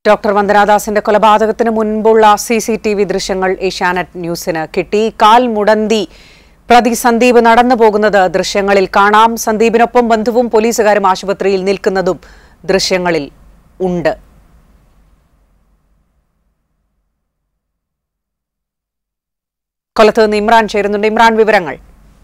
doctor വന്ദനാദാസിന്റെ കൊലപാതകത്തിന് മുൻപുള്ള C C T V ദൃശ്യങ്ങൾ ഏഷ്യാനെറ്റ് ന്യൂസിന് കിട്ടി കാൽ മുടന്തി പ്രതി സന്ദീപ് നടന്നു പോകുന്നത് ദൃശ്യങ്ങളിൽ കാണാം സന്ദീപിനൊപ്പം ബന്ധുവും പോലീസുകാരും ആശുപത്രിയിൽ നിൽക്കുന്നതും ദൃശ്യങ്ങളിൽ ഉണ്ട് കൊല്ലത്ത് നിന്ന് ഇമ്രാൻ ചേരുന്നുണ്ട് ഇമ്രാൻ വിവരങ്ങൾ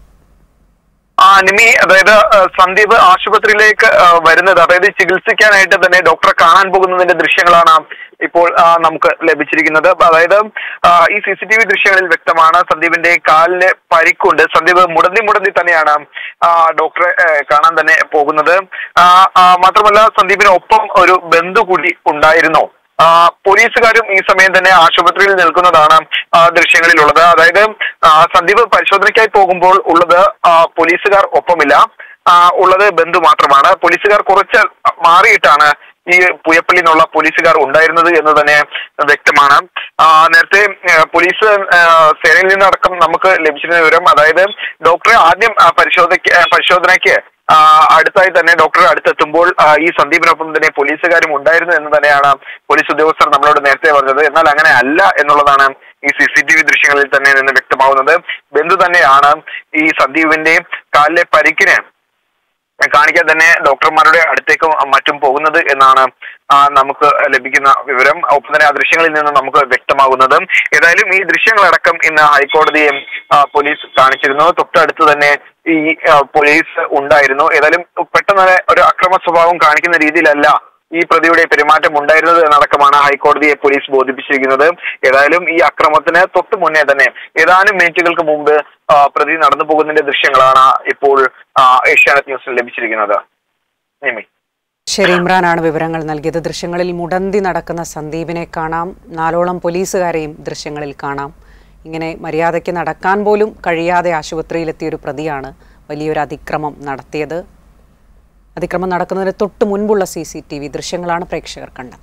ആ നിമി അതായത് ആ, സന്ദീപ് ആശുപത്രിയിലേക്ക് ആ, വരുന്നത് അതായത് ചികിത്സിക്കാനായിട്ട് തന്നെ ഡോക്ടറെ കാണാൻ പോകുന്നതിന്റെ ദൃശ്യങ്ങളാണ് ഇപ്പോൾ ആ, നമുക്ക് ലഭിച്ചിരിക്കുന്നത് അതായത് ആ, ഈ സി സി ടി വി ദൃശ്യങ്ങളിൽ വ്യക്തമാണ് സന്ദീപിന്റെ കാലിന് പരിക്കുണ്ട് സന്ദീപ് മുടന്തി മുടന്തി തന്നെയാണ് ആ, ഡോക്ടറെ ആ, കാണാൻ തന്നെ പോകുന്നത് ആ, ആ, മാത്രമല്ല സന്ദീപിന് ഒപ്പം ഒരു ബന്ധു കൂടി ഉണ്ടായിരുന്നു ആ, പോലീസുകാരും ഈ സമയം തന്നെ ആശുപത്രിയിൽ നിൽക്കുന്നതാണ് ആ, ദൃശ്യങ്ങളിലുള്ളത് അതായത് ആ, സന്ദീപ് പരിശോധനയ്ക്കായി പോകുമ്പോൾ ഉള്ളത് ആ, പോലീസുകാർ ഒപ്പമില്ല ആ, ഉള്ളത് ബന്ധു മാത്രമാണ് പോലീസുകാർ കുറച്ച് മാറിയിട്ടാണ് ഈ പുയപ്പള്ളി നിന്നുള്ള പോലീസുകാർ ഉണ്ടായിരുന്നത് എന്ന് തന്നെ വ്യക്തമാണ് ആ, നേരത്തെ ആ, പോലീസ് ആ, സേനയിൽ നിന്നടക്കം നമുക്ക് ലഭിച്ചിരുന്ന വിവരം അതായത് ഡോക്ടറെ ആദ്യം ആ, പരിശോധനയ്ക്ക് ആ, പരിശോധനയ്ക്ക് ആ, അടുത്തായി തന്നെ ഡോക്ടറെ അടുത്തെത്തുമ്പോൾ ആ, ഈ സന്ദീപിനൊപ്പം തന്നെ പോലീസുകാരും ഉണ്ടായിരുന്നു എന്ന് തന്നെയാണ് പോലീസ് ഉദ്യോഗസ്ഥർ നമ്മളോട് നേരത്തെ പറഞ്ഞത് എന്നാൽ അങ്ങനെ അല്ല എന്നുള്ളതാണ് ഈ സി സി ടി വി ദൃശ്യങ്ങളിൽ തന്നെ നിന്ന് വ്യക്തമാവുന്നത് ബന്ധു തന്നെയാണ് ഈ സന്ദീപിന്റെ കാലിലെ പരിക്കിന് കാണിക്കാൻ തന്നെ ഡോക്ടർമാരുടെ അടുത്തേക്ക് മറ്റും പോകുന്നത് എന്നാണ് ആ, നമുക്ക് ലഭിക്കുന്ന വിവരം ഒപ്പം തന്നെ ആ ദൃശ്യങ്ങളിൽ നിന്ന് നമുക്ക് വ്യക്തമാകുന്നത് ഏതായാലും ഈ ദൃശ്യങ്ങളടക്കം ഇന്ന് ഹൈക്കോടതിയെ ആ, പോലീസ് കാണിച്ചിരുന്നു തൊട്ടടുത്ത് തന്നെ ഈ ആ, പോലീസ് ഉണ്ടായിരുന്നു ഏതായാലും പെട്ടെന്ന് തന്നെ ഒരു അക്രമ സ്വഭാവം കാണിക്കുന്ന രീതിയിലല്ല ഈ പ്രതിയുടെ പെരുമാറ്റം ഉണ്ടായിരുന്നത് എന്നടക്കമാണ് ഹൈക്കോടതിയെ പോലീസ് ബോധിപ്പിച്ചിരിക്കുന്നത് ഏതായാലും ഈ അക്രമത്തിന് തൊട്ടു മുന്നേ തന്നെ ഏതാനും മിനിറ്റുകൾക്ക് മുമ്പ് ആ, പ്രതി നടന്നു പോകുന്നതിന്റെ ദൃശ്യങ്ങളാണ് ഇപ്പോൾ ആ, ഏഷ്യാനെറ്റ് ന്യൂസിൽ ലഭിച്ചിരിക്കുന്നത് നിമി ശരി ഇമ്രാനാണ് വിവരങ്ങൾ നൽകിയത് ദൃശ്യങ്ങളിൽ മുടന്തി നടക്കുന്ന സന്ദീപിനെ കാണാം നാലോളം പോലീസുകാരെയും ദൃശ്യങ്ങളിൽ കാണാം ഇങ്ങനെ മര്യാദയ്ക്ക് നടക്കാൻ പോലും കഴിയാതെ ആശുപത്രിയിലെത്തിയ ഒരു പ്രതിയാണ് വലിയൊരു അതിക്രമം നടത്തിയത് അതിക്രമം നടക്കുന്നതിന് തൊട്ട് മുൻപുള്ള സി സി ടി വി ദൃശ്യങ്ങളാണ് പ്രേക്ഷകർ കണ്ടത്